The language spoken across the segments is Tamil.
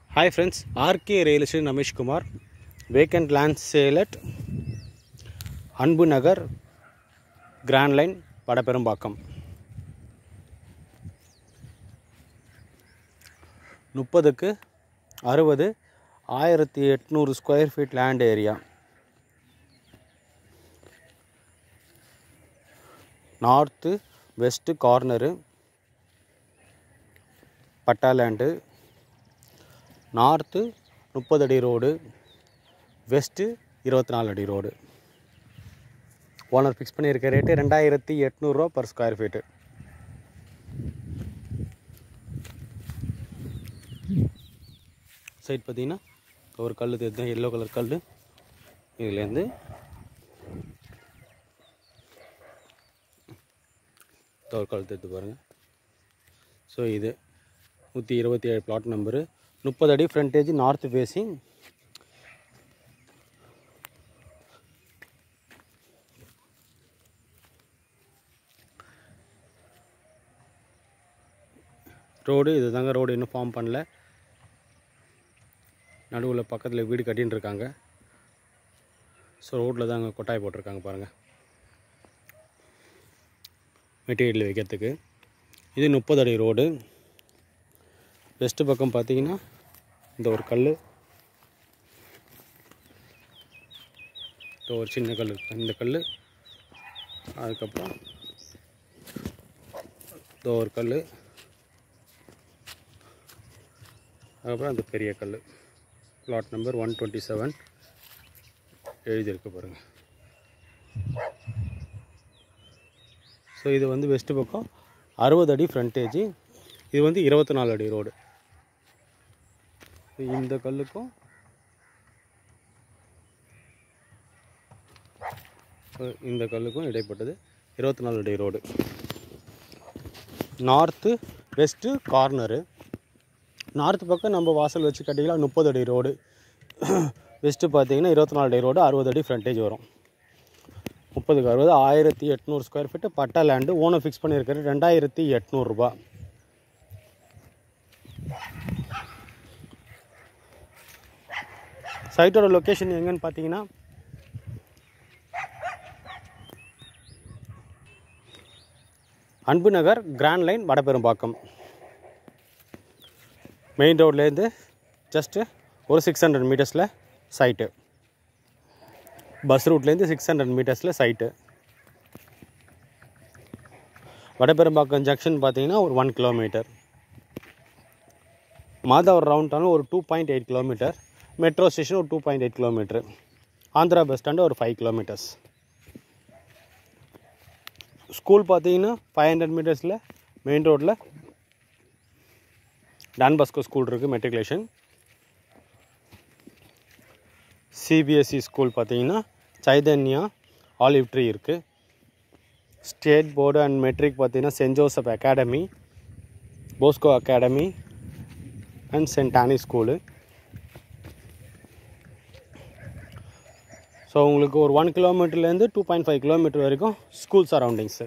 Hi friends RK real estate Ramesh Kumar vacant land sale at Anbu Nagar grand line Vadaperumbakkam முப்பதுக்கு அறுபது ஆயிரத்தி எட்நூறு square feet land area north west corner patta land north முப்பது அடி ரோடு வெஸ்ட்டு இருபத்தி நாலு அடி ரோடு ஓனர் ஃபிக்ஸ் பண்ணியிருக்க ரேட்டு ரெண்டாயிரத்தி எட்நூறுரூவா பர் ஸ்கொயர் ஃபீட்டு சைட் பார்த்தீங்கன்னா ஒரு கல் தெரியுது எல்லோ கலர் கல் இதுலேருந்து ஒரு கல் தெரிஞ்சு பாருங்கள் ஸோ இது நூற்றி இருபத்தி ஏழு பிளாட் நம்பரு முப்பது அடி ஃப்ரண்டேஜ் நார்த் ஃபேஸிங் ரோடு இது தாங்க ரோடு இன்னும் ஃபார்ம் பண்ணல நடுவில் பக்கத்தில் வீடு கட்டின்னு இருக்காங்க ஸோ ரோட்டில் தாங்க கொட்டாய் போட்டிருக்காங்க பாருங்கள் மெட்டீரியல் வைக்கிறதுக்கு இது முப்பது அடி ரோடு வெஸ்ட்டு பக்கம் பார்த்தீங்கன்னா இந்த ஒரு கல் இந்த ஒரு சின்ன கல் இருக்கு. இந்த கல் அதுக்கப்புறம் இந்த ஒரு கல் அதுக்கப்புறம் அந்த பெரிய கல் plot number one twenty seven எழுதியிருக்கு பாருங்கள் ஸோ இது வந்து வெஸ்ட்டு பக்கம் அறுபது அடி ஃப்ரண்டேஜ் இது வந்து இருபத்தி நாலு அடி ரோடு இந்த கல்லுக்கும் இந்த கல்லுக்கும் இடைப்பட்டது இருபத்தி நாலு அடி road north west corner north பக்கம் நம்ம வாசல் வச்சு கட்டிக்கலாம் முப்பது அடி ரோடு வெஸ்ட்டு பார்த்தீங்கன்னா இருபத்தி நாலு அடி ரோடு அறுபது அடி ஃப்ரண்டேஜ் வரும் முப்பதுக்கு அறுபது ஆயிரத்தி எட்நூறு square feet patta land owner fix பண்ணியிருக்காரு ரெண்டாயிரத்தி எட்நூறுரூபா சைட்டோட லொக்கேஷன் எங்கன்னு பார்த்தீங்கன்னா Anbu Nagar grand line Vadaperumbakkam main ரோட்லேருந்து ஜஸ்ட்டு ஒரு சிக்ஸ் ஹண்ட்ரட் மீட்டர்ஸில் சைட்டு பஸ் ரூட்லேருந்து சிக்ஸ் ஹண்ட்ரட் மீட்டர்ஸில் சைட்டு வடபெரும்பாக்கம் ஜங்ஷன் பார்த்தீங்கன்னா ஒரு one kilometre Madhavaram round town ஒரு two point eight kilometre metro station ஒரு two point eight kilometre Andhra bus stand ஒரு ஃபைவ் கிலோமீட்டர்ஸ் ஸ்கூல் பார்த்தீங்கன்னா ஃபைவ் ஹண்ட்ரட் மீட்டர்ஸில் மெயின் ரோட்டில் டான் பாஸ்கோ ஸ்கூல் இருக்குது மெட்ரிகுலேஷன் சிபிஎஸ்சி ஸ்கூல் பார்த்தீங்கன்னா சைதன்யா ஆலிவ் ட்ரீ இருக்குது ஸ்டேட் போர்டு அண்ட் மெட்ரிக் பார்த்தீங்கன்னா Saint Joseph academy Bosco academy and Saint Anne school so உங்களுக்கு ஒரு ஒன் கிலோமீட்டர்லேருந்து டூ பாயிண்ட் ஃபைவ் கிலோமீட்டர் வரைக்கும் ஸ்கூல் சரௌண்டிங்ஸு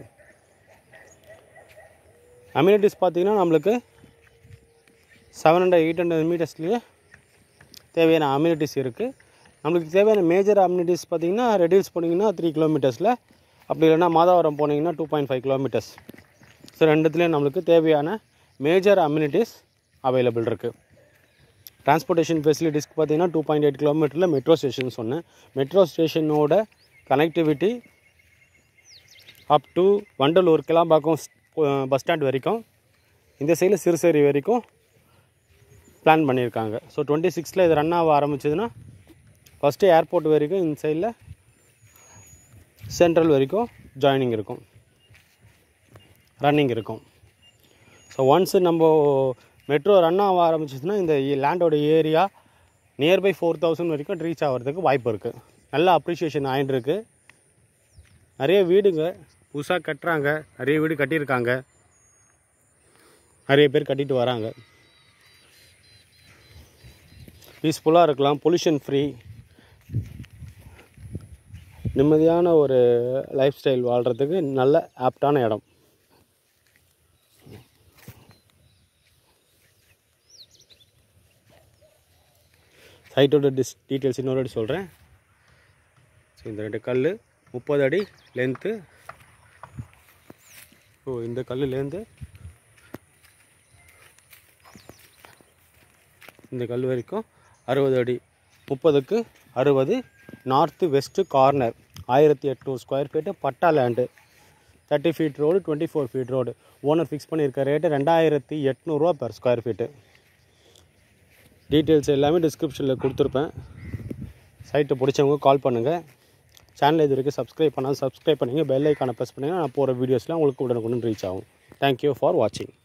அம்யூனிட்டிஸ் பார்த்தீங்கன்னா நம்மளுக்கு செவன் ஹண்ட்ரட் எயிட் ஹண்ட்ரட் மீட்டர்ஸ்லேயே தேவையான அம்யூனிட்டிஸ் இருக்குது நம்மளுக்கு தேவையான மேஜர் அம்யூனிட்டிஸ் பார்த்தீங்கன்னா ரெடியூஸ் போனீங்கன்னா த்ரீ கிலோமீட்டர்ஸில் அப்படி இல்லைன்னா மாதாவரம் போனீங்கன்னா two point five kilometres so ரெண்டுத்துலேயும் நம்மளுக்கு தேவையான மேஜர் அம்யூனிட்டிஸ் அவைலபிள் இருக்குது டிரான்ஸ்போர்ட்டேஷன் ஃபெசிலிட்டிஸ்க்கு பார்த்தீங்கன்னா டூ பாயிண்ட் எயிட் கிலோமீட்டரில் மெட்ரோ ஸ்டேஷன் சொன்னேன் மெட்ரோ ஸ்டேஷனோட connectivity up to Vandalur Kilambakkam bus stand வரைக்கும் இந்த சைடில் சிறுசேரி வரைக்கும் பிளான் பண்ணியிருக்காங்க ஸோ டுவெண்ட்டி சிக்ஸில் இது ரன் ஆக ஆரம்பிச்சதுன்னா ஃபஸ்ட்டு ஏர்போர்ட் வரைக்கும் இந்த சைடில் சென்ட்ரல் வரைக்கும் ஜாயினிங் இருக்கும் ரன்னிங் இருக்கும் ஸோ ஒன்ஸு நம்ம மெட்ரோ ரன் ஆக ஆரம்பிச்சிச்சுன்னா இந்த லேண்டோட ஏரியா நியர்பை ஃபோர் தௌசண்ட் வரைக்கும் ரீச் ஆகிறதுக்கு வாய்ப்பு இருக்குது நல்ல அப்ரிஷியேஷன் ஆகிட்டு இருக்கு நிறைய வீடுங்க புதுசாக கட்டுறாங்க நிறைய வீடு கட்டியிருக்காங்க நிறைய பேர் கட்டிட்டு வராங்க பீஸ்ஃபுல்லாக இருக்கலாம் பொல்யூஷன் ஃப்ரீ நிம்மதியான ஒரு லைஃப் ஸ்டைல் வாழ்கிறதுக்கு நல்ல ஆப்டான இடம் சைட்டோட டிஸ் டீட்டெயில்ஸ் இன்னொரு வாட்டி சொல்கிறேன் ஸோ இந்த ரெண்டு கல் முப்பது அடி லென்த்து ஸோ இந்த கல்லுலேருந்து இந்த கல் வரைக்கும் அறுபது அடி முப்பதுக்கு அறுபது நார்த்து வெஸ்ட்டு கார்னர் ஆயிரத்தி எட்நூறு square feet patta land thirty feet road twenty four feet road owner fix பண்ணியிருக்க ரேட்டு ரெண்டாயிரத்தி எட்நூறுரூவா பெர் ஸ்கொயர் ஃபீட்டு டீட்டெயில்ஸ் எல்லாமே டிஸ்கிரிப்ஷனில் கொடுத்துருப்பேன் சைட்டு பிடிச்சவங்க கால் பண்ணுங்கள் சேனல் இது வரைக்கும் சப்ஸ்கிரைப் பண்ணால் சப்ஸ்கிரைப் பண்ணுங்கள் பெல் ஐக்கானை ப்ரெஸ் பண்ணுங்கள் நான் போகிற வீடியோஸ்லாம் உங்களுக்கு உடனுக்குடன் ரீச் ஆகும் தேங்க்யூ ஃபார் வாட்சிங்